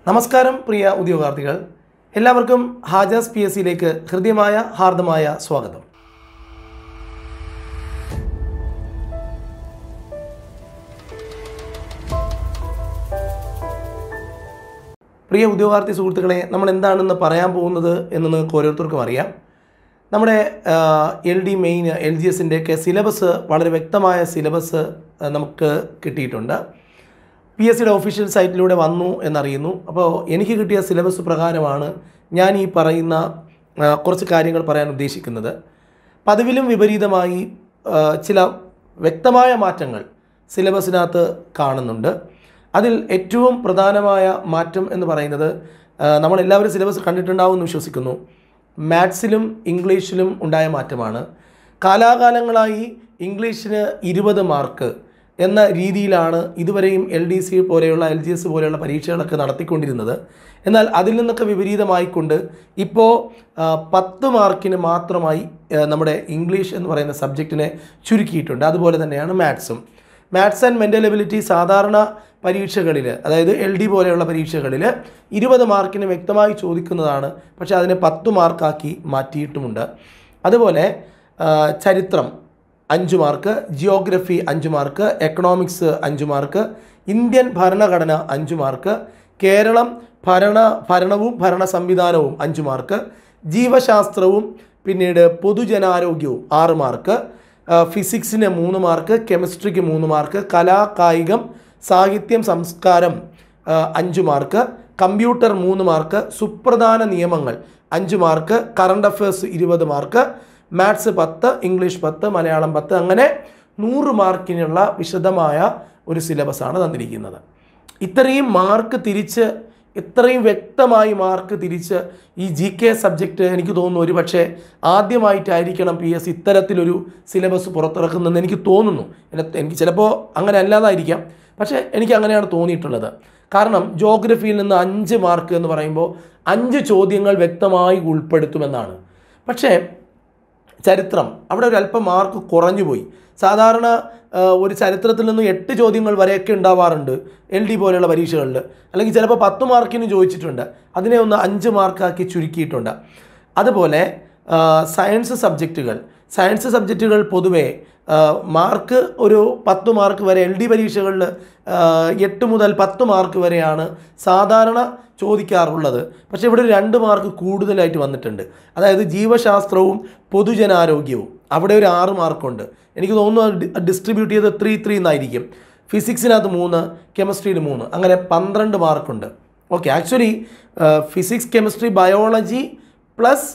നമസ്കാരം പ്രിയ ഉദ്യോഗാർത്ഥികൾ എല്ലാവർക്കും ഹാജാസ് പി എസ് സിയിലേക്ക് ഹൃദ്യമായ ഹാർദമായ സ്വാഗതം പ്രിയ ഉദ്യോഗാർത്ഥി സുഹൃത്തുക്കളെ നമ്മൾ എന്താണെന്ന് പറയാൻ പോകുന്നത് എന്ന് നിങ്ങൾക്ക് ഓരോരുത്തർക്കും അറിയാം നമ്മുടെ L D main L G എസിൻ്റെയൊക്കെ സിലബസ് വളരെ വ്യക്തമായ സിലബസ് നമുക്ക് കിട്ടിയിട്ടുണ്ട് പി എസ് സിയുടെ ഒഫീഷ്യൽ സൈറ്റിലൂടെ വന്നു എന്നറിയുന്നു അപ്പോൾ എനിക്ക് കിട്ടിയ സിലബസ് പ്രകാരമാണ് ഞാൻ ഈ പറയുന്ന ആ, കുറച്ച് കാര്യങ്ങൾ പറയാൻ ഉദ്ദേശിക്കുന്നത് പതിവിലും വിപരീതമായി ആ, ചില വ്യക്തമായ മാറ്റങ്ങൾ സിലബസിനകത്ത് കാണുന്നുണ്ട് അതിൽ ഏറ്റവും പ്രധാനമായ മാറ്റം എന്ന് പറയുന്നത് ആ, നമ്മളെല്ലാവരും സിലബസ് കണ്ടിട്ടുണ്ടാവും എന്ന് വിശ്വസിക്കുന്നു മാത്സിലും ഇംഗ്ലീഷിലും ഉണ്ടായ മാറ്റമാണ് കാലാകാലങ്ങളായി ഇംഗ്ലീഷിന് ഇരുപത് മാർക്ക് എന്ന രീതിയിലാണ് ഇതുവരെയും എൽ ഡി സി പോലെയുള്ള എൽ ജി എസ് പോലെയുള്ള പരീക്ഷകളൊക്കെ നടത്തിക്കൊണ്ടിരുന്നത് എന്നാൽ അതിൽ നിന്നൊക്കെ വിപരീതമായിക്കൊണ്ട് ഇപ്പോൾ ആ, പത്ത് മാർക്കിന് മാത്രമായി ആ, നമ്മുടെ ഇംഗ്ലീഷ് എന്ന് പറയുന്ന സബ്ജക്റ്റിനെ ചുരുക്കിയിട്ടുണ്ട് അതുപോലെ തന്നെയാണ് മാത്സും മാത്സ് ആൻഡ് മെൻ്റൽ എബിലിറ്റി സാധാരണ പരീക്ഷകളിൽ അതായത് എൽ ഡി പോലെയുള്ള പരീക്ഷകളിൽ ഇരുപത് മാർക്കിന് വ്യക്തമായി ചോദിക്കുന്നതാണ് പക്ഷേ അതിനെ പത്ത് മാർക്കാക്കി മാറ്റിയിട്ടുമുണ്ട് അതുപോലെ ആ, ചരിത്രം അഞ്ച് മാർക്ക് ജിയോഗ്രഫി അഞ്ച് മാർക്ക് എക്കണോമിക്സ് അഞ്ച് മാർക്ക് ഇന്ത്യൻ ഭരണഘടന അഞ്ച് മാർക്ക് കേരളം ഭരണ ഭരണവും ഭരണ സംവിധാനവും അഞ്ച് മാർക്ക് ജീവശാസ്ത്രവും പിന്നീട് പൊതുജനാരോഗ്യവും ആറ് മാർക്ക് ആ, ഫിസിക്സിന് മൂന്ന് മാർക്ക് കെമിസ്ട്രിക്ക് മൂന്ന് മാർക്ക് കലാ കായികം സാഹിത്യം സംസ്കാരം ആ, അഞ്ച് മാർക്ക് കമ്പ്യൂട്ടർ മൂന്ന് മാർക്ക് സുപ്രധാന നിയമങ്ങൾ അഞ്ച് മാർക്ക് കറണ്ട് അഫയേഴ്സ് ഇരുപത് മാർക്ക് മാത്സ് പത്ത് ഇംഗ്ലീഷ് പത്ത് മലയാളം പത്ത് അങ്ങനെ നൂറ് മാർക്കിനുള്ള വിശദമായ ഒരു സിലബസാണ് തന്നിരിക്കുന്നത് ഇത്രയും മാർക്ക് തിരിച്ച് ഇത്രയും വ്യക്തമായി മാർക്ക് തിരിച്ച് ഈ ജി കെ സബ്ജക്റ്റ് എനിക്ക് തോന്നുന്നു ഒരു പക്ഷേ ആദ്യമായിട്ടായിരിക്കണം പി എസ് ഇത്തരത്തിലൊരു സിലബസ് പുറത്തിറക്കുന്നതെന്ന് എനിക്ക് തോന്നുന്നു എന്നെ- എനിക്ക് ചിലപ്പോൾ അങ്ങനെ അല്ലാതായിരിക്കാം പക്ഷേ എനിക്ക് അങ്ങനെയാണ് തോന്നിയിട്ടുള്ളത് കാരണം ജോഗ്രഫിയിൽ നിന്ന് അഞ്ച് മാർക്ക് എന്ന് പറയുമ്പോൾ അഞ്ച് ചോദ്യങ്ങൾ വ്യക്തമായി ഉൾപ്പെടുത്തുമെന്നാണ് പക്ഷേ ചരിത്രം അവിടെ ഒരു അല്പം മാർക്ക് കുറഞ്ഞു പോയി സാധാരണ ആ, ഒരു ചരിത്രത്തിൽ നിന്ന് എട്ട് ചോദ്യങ്ങൾ വരെയൊക്കെ ഉണ്ടാവാറുണ്ട് എൽ ഡി പോലെയുള്ള പരീക്ഷകളിൽ അല്ലെങ്കിൽ ചിലപ്പോൾ പത്ത് മാർക്കിന് ചോദിച്ചിട്ടുണ്ട് അതിനെ ഒന്ന് അഞ്ച് മാർക്കാക്കി ചുരുക്കിയിട്ടുണ്ട് അതുപോലെ ആ, സയൻസ് സബ്ജക്റ്റുകൾ സയൻസ് സബ്ജക്റ്റുകൾ പൊതുവേ ആ, മാർക്ക് ഒരു പത്ത് മാർക്ക് വരെ എൽ ഡി പരീക്ഷകളിൽ എട്ട് മുതൽ പത്ത് മാർക്ക് വരെയാണ് സാധാരണ ചോദിക്കാറുള്ളത് പക്ഷേ ഇവിടെ ഒരു രണ്ട് മാർക്ക് കൂടുതലായിട്ട് വന്നിട്ടുണ്ട് അതായത് ജീവശാസ്ത്രവും പൊതുജനാരോഗ്യവും അവിടെ ഒരു ആറ് മാർക്കുണ്ട് എനിക്ക് തോന്നുന്നു ഡിസ്ട്രിബ്യൂട്ട് ചെയ്ത് ത്രീ ത്രീ എന്നായിരിക്കും ഫിസിക്സിനകത്ത് മൂന്ന് കെമിസ്ട്രിയിൽ മൂന്ന് അങ്ങനെ പന്ത്രണ്ട് മാർക്കുണ്ട് okay actually physics chemistry biology plus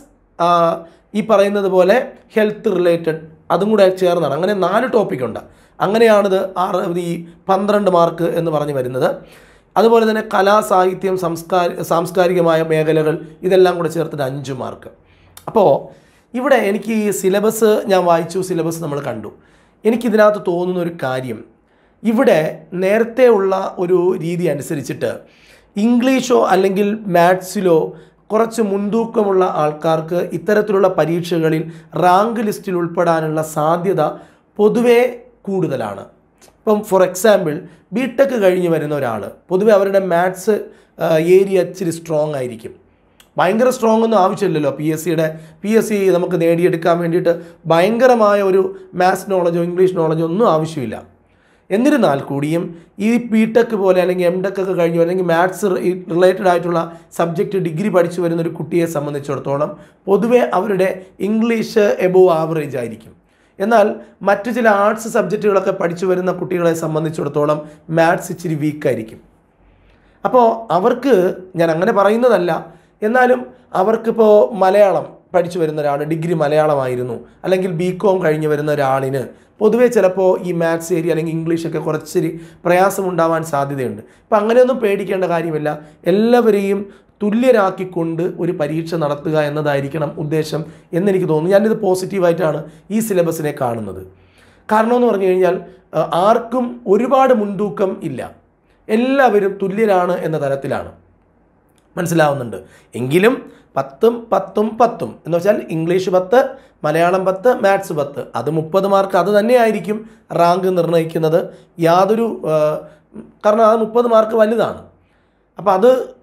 ഈ പറയുന്നത് പോലെ ഹെൽത്ത് റിലേറ്റഡ് അതും കൂടെ ചേർന്നാണ് അങ്ങനെ നാല് ടോപ്പിക്കുണ്ട് അങ്ങനെയാണിത് ആറ് ഈ പന്ത്രണ്ട് മാർക്ക് എന്ന് പറഞ്ഞു വരുന്നത് അതുപോലെ തന്നെ കലാ സാഹിത്യം സംസ്കാര സാംസ്കാരികമായ മേഖലകൾ ഇതെല്ലാം കൂടെ ചേർത്തിട്ട് അഞ്ച് മാർക്ക് അപ്പോൾ ഇവിടെ എനിക്ക് ഈ സിലബസ് ഞാൻ വായിച്ചു സിലബസ് നമ്മൾ കണ്ടു എനിക്കിതിനകത്ത് തോന്നുന്ന ഒരു കാര്യം ഇവിടെ നേരത്തെ ഉള്ള ഒരു രീതി അനുസരിച്ചിട്ട് ഇംഗ്ലീഷോ അല്ലെങ്കിൽ മാത്സിലോ കുറച്ച് മുൻതൂക്കമുള്ള ആൾക്കാർക്ക് ഇത്തരത്തിലുള്ള പരീക്ഷകളിൽ റാങ്ക് ലിസ്റ്റിൽ ഉൾപ്പെടാനുള്ള സാധ്യത പൊതുവേ കൂടുതലാണ് ഇപ്പം ഫോർ എക്സാമ്പിൾ ബി ടെക് കഴിഞ്ഞ് വരുന്ന ഒരാൾ പൊതുവെ അവരുടെ മാത്സ് ഏരിയ ഇച്ചിരി സ്ട്രോങ് ആയിരിക്കും ഭയങ്കര സ്ട്രോങ് ഒന്നും ആവശ്യമില്ലല്ലോ പി എസ് സിയുടെ പി എസ് സി നമുക്ക് നേടിയെടുക്കാൻ വേണ്ടിയിട്ട് ഭയങ്കരമായ ഒരു മാത്സ് നോളജോ ഇംഗ്ലീഷ് നോളജോ ഒന്നും ആവശ്യമില്ല എന്നിരുന്നാൽ കൂടിയും ഈ ബി ടെക് പോലെ അല്ലെങ്കിൽ എം ടെക് ഒക്കെ കഴിഞ്ഞു അല്ലെങ്കിൽ മാത്സ് റിലേറ്റഡ് ആയിട്ടുള്ള സബ്ജക്റ്റ് ഡിഗ്രി പഠിച്ചു വരുന്ന ഒരു കുട്ടിയെ സംബന്ധിച്ചിടത്തോളം പൊതുവെ അവരുടെ ഇംഗ്ലീഷ് എബോവ് ആവറേജ് ആയിരിക്കും എന്നാൽ മറ്റു ചില ആർട്സ് സബ്ജക്റ്റുകളൊക്കെ പഠിച്ചു വരുന്ന കുട്ടികളെ സംബന്ധിച്ചിടത്തോളം മാത്സ് ഇച്ചിരി വീക്കായിരിക്കും അപ്പോൾ അവർക്ക് ഞാൻ അങ്ങനെ പറയുന്നതല്ല എന്നാലും അവർക്കിപ്പോൾ മലയാളം പഠിച്ചു വരുന്ന ഒരാൾ ഡിഗ്രി മലയാളമായിരുന്നു അല്ലെങ്കിൽ ബി കോം കഴിഞ്ഞ് വരുന്ന ഒരാളിന് പൊതുവേ ചിലപ്പോൾ ഈ മാത്സ് ഏരിയ അല്ലെങ്കിൽ ഇംഗ്ലീഷൊക്കെ കുറച്ചിരി പ്രയാസമുണ്ടാവാൻ സാധ്യതയുണ്ട് അപ്പം അങ്ങനെയൊന്നും പേടിക്കേണ്ട കാര്യമില്ല എല്ലാവരെയും തുല്യരാക്കിക്കൊണ്ട് ഒരു പരീക്ഷ നടത്തുക എന്നതായിരിക്കണം ഉദ്ദേശം എന്നെനിക്ക് തോന്നുന്നു ഞാനിത് പോസിറ്റീവായിട്ടാണ് ഈ സിലബസിനെ കാണുന്നത് കാരണം എന്ന് പറഞ്ഞു കഴിഞ്ഞാൽ ആ, ആർക്കും ഒരുപാട് മുൻതൂക്കം ഇല്ല എല്ലാവരും തുല്യരാണ് എന്ന തരത്തിലാണ് മനസ്സിലാവുന്നുണ്ട് എങ്കിലും പത്തും പത്തും പത്തും എന്ന് വെച്ചാൽ ഇംഗ്ലീഷ് പത്ത് മലയാളം പത്ത് മാത്സ് പത്ത് അത് മുപ്പത് മാർക്ക് അത് തന്നെയായിരിക്കും റാങ്ക് നിർണ്ണയിക്കുന്നത് യാതൊരു ആ, കാരണം അത് മുപ്പത് മാർക്ക് വലുതാണ് അപ്പോൾ അത്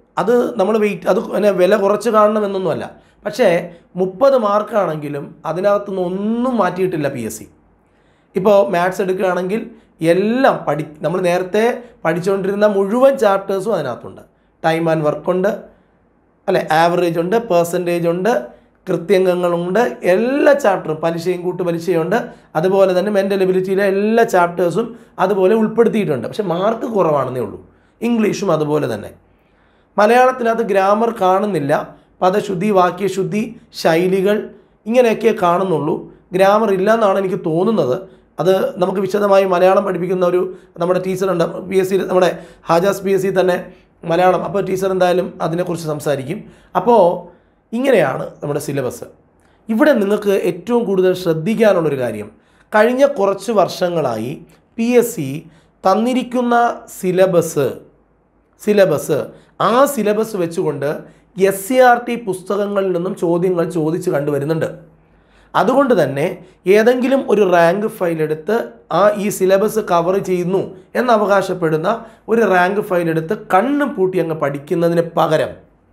അത് നമ്മൾ വെയിറ്റ് അത് പിന്നെ വില കുറച്ച് കാണണമെന്നൊന്നുമല്ല പക്ഷേ മുപ്പത് മാർക്കാണെങ്കിലും അതിനകത്തുനിന്ന് ഒന്നും മാറ്റിയിട്ടില്ല പി എസ് സി ഇപ്പോൾ മാത്സ് എടുക്കുകയാണെങ്കിൽ എല്ലാം പഠി നമ്മൾ നേരത്തെ പഠിച്ചുകൊണ്ടിരുന്ന മുഴുവൻ ചാപ്റ്റേഴ്സും അതിനകത്തുണ്ട് ടൈം ആൻഡ് വർക്കുണ്ട് അല്ലെ ആവറേജ് ഉണ്ട് പേഴ്സൻറ്റേജ് ഉണ്ട് കൃത്യംഗങ്ങളുണ്ട് എല്ലാ ചാപ്റ്ററും പലിശയും കൂട്ടുപലിശയുണ്ട് അതുപോലെ തന്നെ മെൻ്റൽ എബിലിറ്റിയിലെ എല്ലാ ചാപ്റ്റേഴ്സും അതുപോലെ ഉൾപ്പെടുത്തിയിട്ടുണ്ട് പക്ഷെ മാർക്ക് കുറവാണെന്നേ ഉള്ളൂ ഇംഗ്ലീഷും അതുപോലെ തന്നെ മലയാളത്തിനകത്ത് ഗ്രാമർ കാണുന്നില്ല പദശുദ്ധി വാക്യശുദ്ധി ശൈലികൾ ഇങ്ങനെയൊക്കെ കാണുന്നുള്ളൂ ഗ്രാമർ ഇല്ല എന്നാണ് എനിക്ക് തോന്നുന്നത് അത് നമുക്ക് വിശദമായി മലയാളം പഠിപ്പിക്കുന്ന ഒരു നമ്മുടെ ടീച്ചറുണ്ട് പി എസ് സി നമ്മുടെ ഹാജാസ് പി എസ് സി തന്നെ മലയാളം അപ്പോൾ ടീച്ചർ എന്തായാലും അതിനെക്കുറിച്ച് സംസാരിക്കും അപ്പോൾ ഇങ്ങനെയാണ് നമ്മുടെ സിലബസ് ഇവിടെ നിങ്ങൾക്ക് ഏറ്റവും കൂടുതൽ ശ്രദ്ധിക്കാനുള്ളൊരു കാര്യം കഴിഞ്ഞ കുറച്ച് വർഷങ്ങളായി പി എസ് സി തന്നിരിക്കുന്ന സിലബസ് സിലബസ് ആ സിലബസ് വെച്ചുകൊണ്ട് എസ് സി ആർ ടി പുസ്തകങ്ങളിൽ നിന്നും ചോദ്യങ്ങൾ ചോദിച്ച് കണ്ടുവരുന്നുണ്ട് അതുകൊണ്ട് തന്നെ ഏതെങ്കിലും ഒരു റാങ്ക് ഫയൽ എടുത്ത് ആ ഈ സിലബസ് കവർ ചെയ്യുന്നു എന്ന് അവകാശപ്പെടുന്ന ഒരു റാങ്ക് ഫയൽ എടുത്ത് കണ്ണും പൂട്ടി അങ്ങ് പഠിക്കുന്നതിന് പകരം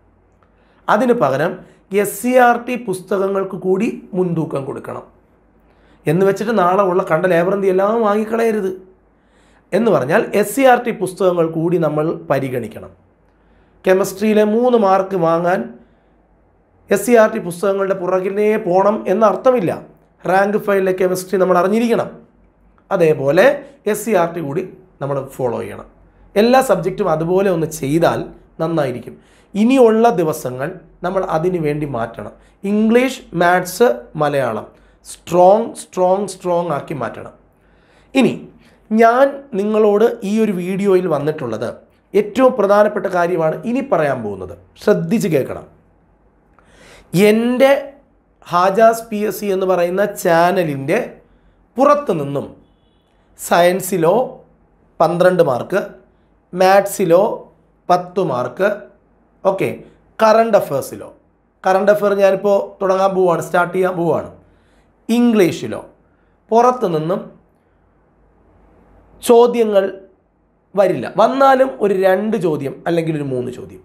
അതിന് പകരം എസ് സി ആർ ടി പുസ്തകങ്ങൾക്ക് കൂടി മുൻതൂക്കം കൊടുക്കണം എന്ന് വെച്ചിട്ട് നാളെ ഉള്ള കണ്ട ലേബറന്തി എല്ലാം വാങ്ങിക്കളയരുത് എന്ന് പറഞ്ഞാൽ എസ് സി ആർ ടി പുസ്തകങ്ങൾ കൂടി നമ്മൾ പരിഗണിക്കണം കെമിസ്ട്രിയിലെ മൂന്ന് മാർക്ക് വാങ്ങാൻ എസ് സി ആർ ടി പുസ്തകങ്ങളുടെ പുറകിലേ പോകണം എന്ന അർത്ഥമില്ല റാങ്ക് ഫയലിലെ കെമിസ്ട്രി നമ്മൾ അറിഞ്ഞിരിക്കണം അതേപോലെ എസ് സി ആർ ടി കൂടി നമ്മൾ ഫോളോ ചെയ്യണം എല്ലാ സബ്ജക്റ്റും അതുപോലെ ഒന്ന് ചെയ്താൽ നന്നായിരിക്കും ഇനിയുള്ള ദിവസങ്ങൾ നമ്മൾ അതിനു വേണ്ടി മാറ്റണം English maths Malayalam strong strong strong ആക്കി മാറ്റണം ഇനി ഞാൻ നിങ്ങളോട് ഈ ഒരു വീഡിയോയിൽ വന്നിട്ടുള്ളത് ഏറ്റവും പ്രധാനപ്പെട്ട കാര്യമാണ് ഇനി പറയാൻ പോകുന്നത് ശ്രദ്ധിച്ച് കേൾക്കണം എൻ്റെ ഹാജാസ് പി എസ് സി എന്ന് പറയുന്ന ചാനലിൻ്റെ പുറത്തു നിന്നും സയൻസിലോ പന്ത്രണ്ട് മാർക്ക് മാത്സിലോ പത്ത് മാർക്ക് ഓക്കെ കറണ്ട് അഫേഴ്സിലോ കറണ്ട് അഫെയർ ഞാനിപ്പോൾ തുടങ്ങാൻ പോവുകയാണ് സ്റ്റാർട്ട് ചെയ്യാൻ പോവുകയാണ് ഇംഗ്ലീഷിലോ പുറത്തു നിന്നും ചോദ്യങ്ങൾ വരില്ല വന്നാലും ഒരു രണ്ട് ചോദ്യം അല്ലെങ്കിൽ ഒരു മൂന്ന് ചോദ്യം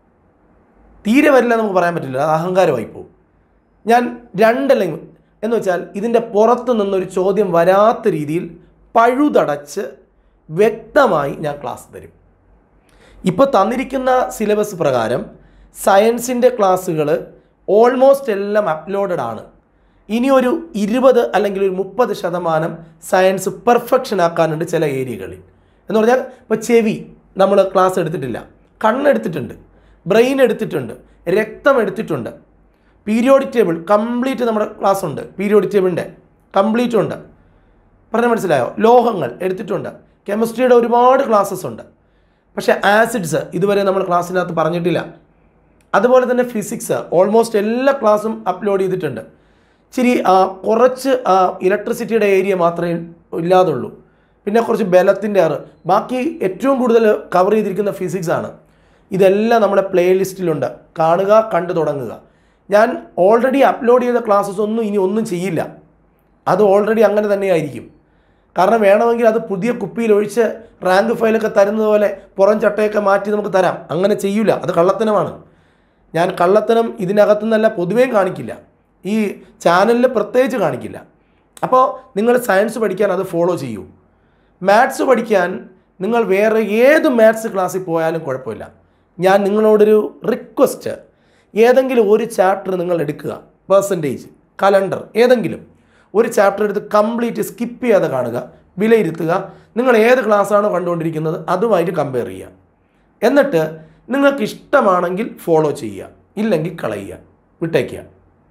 തീരെ വരില്ല നമുക്ക് പറയാൻ പറ്റില്ല അത് അഹങ്കാരമായി പോകും ഞാൻ രണ്ടല്ലെങ്കിൽ എന്ന് വെച്ചാൽ ഇതിൻ്റെ പുറത്ത് നിന്നൊരു ചോദ്യം വരാത്ത രീതിയിൽ പഴുതടച്ച് വ്യക്തമായി ഞാൻ ക്ലാസ് തരും ഇപ്പോൾ തന്നിരിക്കുന്ന സിലബസ് പ്രകാരം സയൻസിൻ്റെ ക്ലാസ്സുകൾ ഓൾമോസ്റ്റ് എല്ലാം അപ്ലോഡഡ് ആണ് ഇനി ഒരു ഇരുപത് അല്ലെങ്കിൽ ഒരു മുപ്പത് ശതമാനം സയൻസ് പെർഫെക്ഷൻ ആക്കാനുണ്ട് ചില ഏരിയകളിൽ എന്ന് പറഞ്ഞാൽ ഇപ്പോൾ ചെവി നമ്മൾ ക്ലാസ് എടുത്തിട്ടില്ല കണ്ണെടുത്തിട്ടുണ്ട് ബ്രെയിൻ എടുത്തിട്ടുണ്ട് രക്തം എടുത്തിട്ടുണ്ട് പീരിയോഡിക് ടേബിൾ കംപ്ലീറ്റ് നമ്മുടെ ക്ലാസ് ഉണ്ട് പീരിയോഡിക് ടേബിളിൻ്റെ കംപ്ലീറ്റ് ഉണ്ട് പറഞ്ഞാൽ മനസ്സിലായോ ലോഹങ്ങൾ എടുത്തിട്ടുണ്ട് കെമിസ്ട്രിയുടെ ഒരുപാട് ക്ലാസ്സസ് ഉണ്ട് പക്ഷേ ആസിഡ്സ് ഇതുവരെ നമ്മൾ ക്ലാസ്സിനകത്ത് പറഞ്ഞിട്ടില്ല അതുപോലെ തന്നെ ഫിസിക്സ് ഓൾമോസ്റ്റ് എല്ലാ ക്ലാസ്സും അപ്ലോഡ് ചെയ്തിട്ടുണ്ട് ഇച്ചിരി ആ, കുറച്ച് ഇലക്ട്രിസിറ്റിയുടെ ഏരിയ മാത്രമേ ഇല്ലാതുള്ളൂ പിന്നെ കുറച്ച് ബലത്തിൻ്റെ ആറ് ബാക്കി ഏറ്റവും കൂടുതൽ കവർ ചെയ്തിരിക്കുന്ന ഫിസിക്സ് ആണ് ഇതെല്ലാം നമ്മുടെ പ്ലേലിസ്റ്റിലുണ്ട് കാണുക കണ്ടു തുടങ്ങുക ഞാൻ ഓൾറെഡി അപ്ലോഡ് ചെയ്ത ക്ലാസ്സസ് ഒന്നും ഇനി ഒന്നും ചെയ്യില്ല അത് ഓൾറെഡി അങ്ങനെ തന്നെയായിരിക്കും കാരണം വേണമെങ്കിൽ അത് പുതിയ കുപ്പിയിൽ ഒഴിച്ച് റാങ്ക് ഫയലൊക്കെ തരുന്നത് പോലെ പുറം ചട്ടയൊക്കെ മാറ്റി നമുക്ക് തരാം അങ്ങനെ ചെയ്യൂല അത് കള്ളത്തനമാണ് ഞാൻ കള്ളത്തനം ഇതിനകത്തു നിന്നല്ല പൊതുവേയും കാണിക്കില്ല ഈ ചാനലിൽ പ്രത്യേകിച്ച് കാണിക്കില്ല അപ്പോൾ നിങ്ങൾ സയൻസ് പഠിക്കാൻ അത് ഫോളോ ചെയ്യൂ മാത്സ് പഠിക്കാൻ നിങ്ങൾ വേറെ ഏത് മാത്സ് ക്ലാസ്സിൽ പോയാലും കുഴപ്പമില്ല ഞാൻ നിങ്ങളോടൊരു റിക്വസ്റ്റ് ഏതെങ്കിലും ഒരു ചാപ്റ്റർ നിങ്ങൾ എടുക്കുക പേഴ്സൻറ്റേജ് കലണ്ടർ ഏതെങ്കിലും ഒരു ചാപ്റ്റർ എടുത്ത് കംപ്ലീറ്റ് സ്കിപ്പ് ചെയ്യാതെ കാണുക വിലയിരുത്തുക നിങ്ങൾ ഏത് ക്ലാസ്സാണോ കണ്ടുകൊണ്ടിരിക്കുന്നത് അതുമായിട്ട് കമ്പയർ ചെയ്യുക എന്നിട്ട് നിങ്ങൾക്ക് ഇഷ്ടമാണെങ്കിൽ ഫോളോ ചെയ്യുക ഇല്ലെങ്കിൽ കളയുക വിട്ടേക്കുക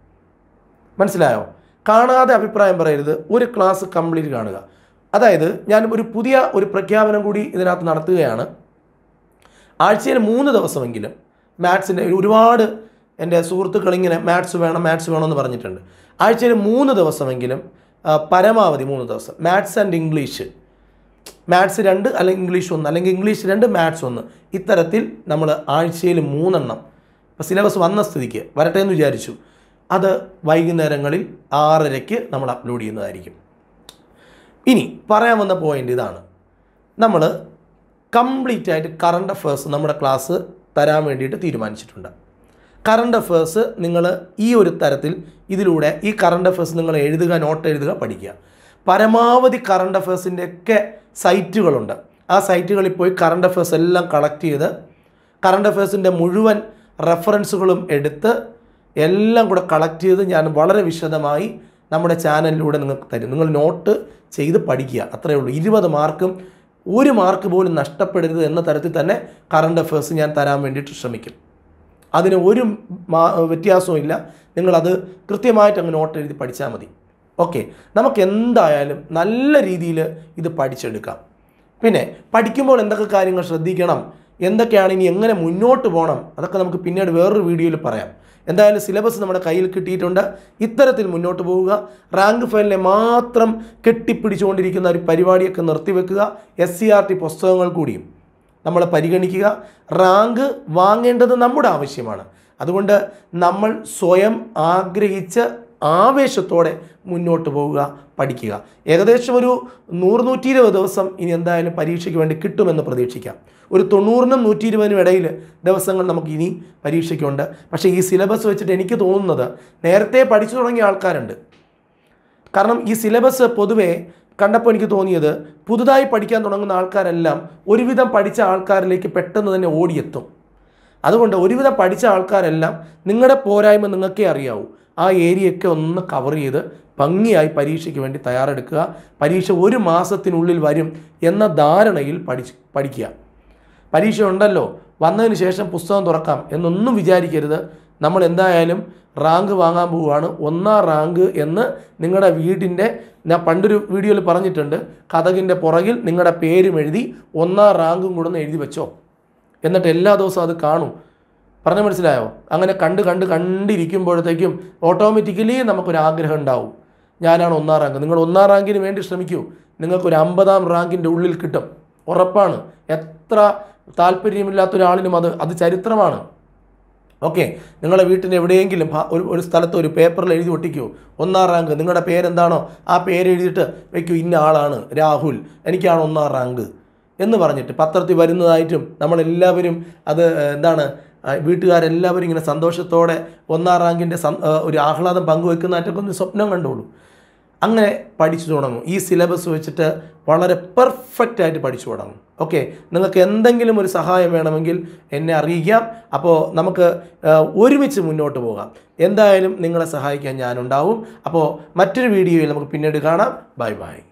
മനസ്സിലായോ കാണാതെ അഭിപ്രായം പറയരുത് ഒരു ക്ലാസ് കംപ്ലീറ്റ് കാണുക അതായത് ഞാൻ ഒരു പുതിയ ഒരു പ്രഖ്യാപനം കൂടി ഇതിനകത്ത് നടത്തുകയാണ് ആഴ്ചയിൽ മൂന്ന് ദിവസമെങ്കിലും മാത്സിൻ്റെ ഒരുപാട് എൻ്റെ സുഹൃത്തുക്കൾ ഇങ്ങനെ മാത്സ് വേണം മാത്സ് വേണമെന്ന് പറഞ്ഞിട്ടുണ്ട് ആഴ്ചയിൽ മൂന്ന് ദിവസമെങ്കിലും ആ, പരമാവധി മൂന്ന് ദിവസം മാത്സ് ആൻഡ് ഇംഗ്ലീഷ് മാത്സ് രണ്ട് അല്ലെങ്കിൽ ഇംഗ്ലീഷ് ഒന്ന് അല്ലെങ്കിൽ ഇംഗ്ലീഷ് രണ്ട് മാത്സ് ഒന്ന് ഇത്തരത്തിൽ നമ്മൾ ആഴ്ചയിൽ മൂന്നെണ്ണം ഇപ്പോൾ സിലബസ് വന്ന സ്ഥിതിക്ക് വരട്ടെ എന്ന് വിചാരിച്ചു അത് വൈകുന്നേരങ്ങളിൽ ആറരയ്ക്ക് നമ്മൾ അപ്ലോഡ് ചെയ്യുന്നതായിരിക്കും ഇനി പറയാൻ വന്ന പോയിന്റ് ഇതാണ് നമ്മൾ കംപ്ലീറ്റ് ആയിട്ട് കറണ്ട് അഫേഴ്സ് നമ്മുടെ ക്ലാസ് തരാൻ വേണ്ടിയിട്ട് തീരുമാനിച്ചിട്ടുണ്ട് കറണ്ട് അഫേഴ്സ് നിങ്ങൾ ഈ ഒരു തരത്തിൽ ഇതിലൂടെ ഈ കറണ്ട് അഫേഴ്സ് നിങ്ങൾ എഴുതുക നോട്ട് എഴുതുക പഠിക്കുക പരമാവധി കറണ്ട് അഫേഴ്സിൻ്റെ ഒക്കെ സൈറ്റുകളുണ്ട് ആ സൈറ്റുകളിൽ പോയി കറണ്ട് അഫേഴ്സ് എല്ലാം കളക്ട് ചെയ്ത് കറണ്ട് അഫേഴ്സിൻ്റെ മുഴുവൻ റെഫറൻസുകളും എടുത്ത് എല്ലാം കൂടെ കളക്ട് ചെയ്ത് ഞാൻ വളരെ വിശദമായി നമ്മുടെ ചാനലിലൂടെ നിങ്ങൾക്ക് തരും നിങ്ങൾ നോട്ട് ചെയ്ത് പഠിക്കുക അത്രയേ ഉള്ളൂ ഇരുപത് മാർക്കും ഒരു മാർക്ക് പോലും നഷ്ടപ്പെടരുത് എന്ന തരത്തിൽ തന്നെ കറണ്ട് അഫേഴ്സ് ഞാൻ തരാൻ വേണ്ടിയിട്ട് ശ്രമിക്കും അതിന് ഒരു മാ വ്യത്യാസവും ഇല്ല നിങ്ങളത് കൃത്യമായിട്ട് അങ്ങ് നോട്ട് എഴുതി പഠിച്ചാൽ മതി ഓക്കെ നമുക്ക് എന്തായാലും നല്ല രീതിയിൽ ഇത് പഠിച്ചെടുക്കാം പിന്നെ പഠിക്കുമ്പോൾ എന്തൊക്കെ കാര്യങ്ങൾ ശ്രദ്ധിക്കണം എന്തൊക്കെയാണ് ഇനി എങ്ങനെ മുന്നോട്ട് പോകണം അതൊക്കെ നമുക്ക് പിന്നീട് വേറൊരു വീഡിയോയിൽ പറയാം എന്തായാലും സിലബസ് നമ്മുടെ കയ്യിൽ കിട്ടിയിട്ടുണ്ട് ഇത്തരത്തിൽ മുന്നോട്ട് പോവുക റാങ്ക് ഫയലിനെ മാത്രം കെട്ടിപ്പിടിച്ചുകൊണ്ടിരിക്കുന്ന ഒരു പരിപാടിയൊക്കെ നിർത്തിവെക്കുക എസ് സി ആർ ടി പുസ്തകങ്ങൾ കൂടിയും നമ്മൾ പരിഗണിക്കുക റാങ്ക് വാങ്ങേണ്ടത് നമ്മുടെ ആവശ്യമാണ് അതുകൊണ്ട് നമ്മൾ സ്വയം ആഗ്രഹിച്ച് ആവേശത്തോടെ മുന്നോട്ട് പോവുക പഠിക്കുക ഏകദേശം ഒരു നൂറ് നൂറ്റി ഇരുപത് ദിവസം ഇനി എന്തായാലും പരീക്ഷയ്ക്ക് വേണ്ടി കിട്ടുമെന്ന് പ്രതീക്ഷിക്കാം ഒരു തൊണ്ണൂറിനും നൂറ്റി ഇരുപതിനും ഇടയിൽ ദിവസങ്ങൾ നമുക്ക് ഇനി പരീക്ഷയ്ക്കുണ്ട് പക്ഷേ ഈ സിലബസ് വെച്ചിട്ട് എനിക്ക് തോന്നുന്നത് നേരത്തെ പഠിച്ചു തുടങ്ങിയ ആൾക്കാരുണ്ട് കാരണം ഈ സിലബസ് പൊതുവേ കണ്ടപ്പോൾ എനിക്ക് തോന്നിയത് പുതുതായി പഠിക്കാൻ തുടങ്ങുന്ന ആൾക്കാരെല്ലാം ഒരുവിധം പഠിച്ച ആൾക്കാരിലേക്ക് പെട്ടെന്ന് തന്നെ ഓടിയെത്തും അതുകൊണ്ട് ഒരുവിധം പഠിച്ച ആൾക്കാരെല്ലാം നിങ്ങളുടെ പോരായ്മ നിങ്ങൾക്കേ അറിയാവൂ ആ ഏരിയയൊക്കെ ഒന്ന് കവർ ചെയ്ത് ഭംഗിയായി പരീക്ഷയ്ക്ക് വേണ്ടി തയ്യാറെടുക്കുക പരീക്ഷ ഒരു മാസത്തിനുള്ളിൽ വരും എന്ന ധാരണയിൽ പഠിച്ച് പഠിക്കുക പരീക്ഷ ഉണ്ടല്ലോ വന്നതിന് ശേഷം പുസ്തകം തുറക്കാം എന്നൊന്നും വിചാരിക്കരുത് നമ്മൾ എന്തായാലും റാങ്ക് വാങ്ങാൻ പോവുകയാണ് ഒന്നാം റാങ്ക് എന്ന് നിങ്ങളുടെ വീടിൻ്റെ ഞാൻ പണ്ടൊരു വീഡിയോയിൽ പറഞ്ഞിട്ടുണ്ട് കഥകിൻ്റെ പുറകിൽ നിങ്ങളുടെ പേരും എഴുതി ഒന്നാം റാങ്കും കൂടെ ഒന്ന് എഴുതി വെച്ചോ എന്നിട്ട് എല്ലാ ദിവസവും അത് കാണും പറഞ്ഞു മനസ്സിലായോ അങ്ങനെ കണ്ട് കണ്ട് കണ്ടിരിക്കുമ്പോഴത്തേക്കും ഓട്ടോമാറ്റിക്കലി നമുക്കൊരു ആഗ്രഹം ഉണ്ടാവും ഞാനാണ് ഒന്നാം റാങ്ക് നിങ്ങൾ ഒന്നാം റാങ്കിന് വേണ്ടി ശ്രമിക്കൂ നിങ്ങൾക്കൊരു അമ്പതാം റാങ്കിൻ്റെ ഉള്ളിൽ കിട്ടും ഉറപ്പാണ് എത്ര താല്പര്യമില്ലാത്ത ഒരാളിനും അത് അത് ചരിത്രമാണ് ഓക്കെ നിങ്ങളുടെ വീട്ടിൽ എവിടെയെങ്കിലും ഭ- ഒരു ഒരു സ്ഥലത്ത് ഒരു പേപ്പറിൽ എഴുതി ഒട്ടിക്കൂ ഒന്നാം റാങ്ക് നിങ്ങളുടെ പേരെന്താണോ ആ പേര് എഴുതിയിട്ട് വെക്കൂ ഇന്ന ആളാണ് രാഹുൽ എനിക്കാണ് ഒന്നാം റാങ്ക് എന്ന് പറഞ്ഞിട്ട് പത്രത്തിൽ വരുന്നതായിട്ടും നമ്മളെല്ലാവരും അത് ഏഹ്, എന്താണ് ആ, വീട്ടുകാരെല്ലാവരും ഇങ്ങനെ സന്തോഷത്തോടെ ഒന്നാം റാങ്കിൻ്റെ സം- ഏഹ്, ഒരു ആഹ്ലാദം പങ്കുവെക്കുന്നതായിട്ടൊക്കെ ഒന്ന് സ്വപ്നം കണ്ടോളൂ അങ്ങനെ പഠിച്ചു തുടങ്ങും ഈ സിലബസ് വെച്ചിട്ട് വളരെ പെർഫെക്റ്റ് ആയിട്ട് പഠിച്ചു തുടങ്ങും ഓക്കെ നിങ്ങൾക്ക് എന്തെങ്കിലും ഒരു സഹായം വേണമെങ്കിൽ എന്നെ അറിയിക്കാം അപ്പോൾ നമുക്ക് ആ, ഒരുമിച്ച് മുന്നോട്ട് പോകാം എന്തായാലും നിങ്ങളെ സഹായിക്കാൻ ഞാനുണ്ടാവും അപ്പോൾ മറ്റൊരു വീഡിയോയിൽ നമുക്ക് പിന്നീട് കാണാം ബൈ ബൈ